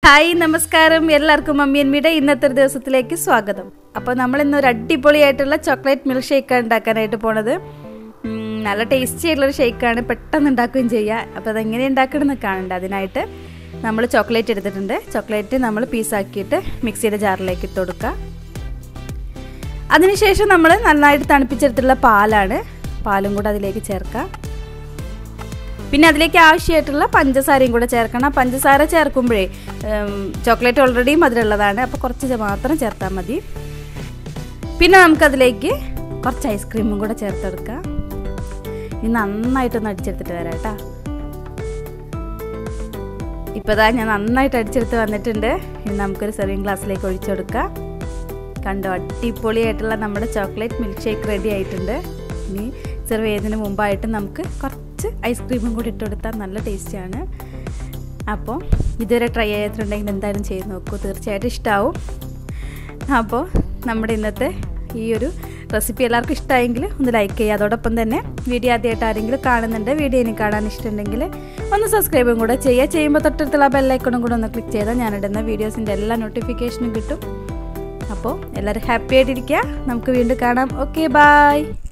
hi നമസ്കാരം എല്ലാവർക്കും mummy അന്മിയുടെ ഇന്നത്തെ ഒരു ദിവസത്തിലേക്ക് സ്വാഗതം അപ്പോൾ നമ്മൾ ഇന്ന് ഒരു അടിപൊളിയായിട്ടുള്ള ചോക്ലേറ്റ് മിൽക്ക് ഷേക്കാണ് ഉണ്ടാക്കാനായിട്ട് പോണത് ഉം, നല്ല ടേസ്റ്റി ആയിട്ടുള്ളൊരു ഷേക്കാണ് പെട്ടെന്ന് ഉണ്ടാക്കുകയും ചെയ്യുക അപ്പോൾ അതെങ്ങനെ ഉണ്ടാക്കണമെന്ന് കാണണ്ട അതിനായിട്ട് നമ്മൾ ചോക്ലേറ്റ് എടുത്തിട്ടുണ്ട് ചോക്ലേറ്റ് നമ്മൾ പീസാക്കിയിട്ട് മിക്സിയുടെ ജാറിലേക്ക് ഇട്ട് കൊടുക്കുക അതിനുശേഷം നമ്മൾ നന്നായിട്ട് തണുപ്പിച്ചെടുത്തിട്ടുള്ള പാലാണ് പാലും കൂടെ അതിലേക്ക് ചേർക്കുക പിന്നെ അതിലേക്ക് ആവശ്യമായിട്ടുള്ള പഞ്ചസാരയും കൂടെ ചേർക്കണം പഞ്ചസാര ചേർക്കുമ്പോഴേ ചോക്ലേറ്റ് ഓൾറെഡി മധുരമുള്ളതാണ് അപ്പോൾ കുറച്ച് മാത്രം ചേർത്താൽ മതി പിന്നെ നമുക്കതിലേക്ക് കുറച്ച് ഐസ്ക്രീമും കൂടെ ചേർത്തെടുക്കാം ഇനി നന്നായിട്ടൊന്ന് അടിച്ചെടുത്തിട്ട് വരാം കേട്ടോ ഇപ്പോൾ ഇതാ ഞാൻ നന്നായിട്ട് അടിച്ചെടുത്ത് വന്നിട്ടുണ്ട് ഇനി നമുക്കൊരു സെർവിങ് ഗ്ലാസ്സിലേക്ക് ഒഴിച്ചു കൊടുക്കാം കണ്ടോ അടിപൊളിയായിട്ടുള്ള നമ്മുടെ ചോക്ലേറ്റ് മിൽക്ക് ഷേക്ക് റെഡി ആയിട്ടുണ്ട് ഇനി സെർവ് ചെയ്യുന്നതിന് മുമ്പായിട്ട് നമുക്ക് കുറച്ച് ഐസ്ക്രീമും കൂടി ഇട്ട് കൊടുത്താൽ നല്ല ടേസ്റ്റിയാണ് അപ്പോൾ ഇതുവരെ ട്രൈ ചെയ്തിട്ടുണ്ടെങ്കിൽ എന്തായാലും ചെയ്ത് നോക്കൂ തീർച്ചയായിട്ടും ഇഷ്ടമാവും അപ്പോൾ നമ്മുടെ ഇന്നത്തെ ഈ ഒരു റെസിപ്പി എല്ലാവർക്കും ഇഷ്ടമായെങ്കിൽ ഒന്ന് ലൈക്ക് ചെയ്യുക അതോടൊപ്പം തന്നെ വീഡിയോ ആദ്യമായിട്ട് ആരെങ്കിലും കാണുന്നുണ്ട് വീഡിയോ ഇനി കാണാൻ ഇഷ്ടമുണ്ടെങ്കിൽ ഒന്ന് സബ്സ്ക്രൈബും കൂടെ ചെയ്യുക ചെയ്യുമ്പോൾ തൊട്ടടുത്തുള്ള ബെല്ലൈക്കണും കൂടെ ഒന്ന് ക്ലിക്ക് ചെയ്താൽ ഞാനിടുന്ന വീഡിയോസിൻ്റെ എല്ലാ നോട്ടിഫിക്കേഷനും കിട്ടും അപ്പോൾ എല്ലാവരും ഹാപ്പി ആയിട്ടിരിക്കുക നമുക്ക് വീണ്ടും കാണാം ഓക്കെ ബായ്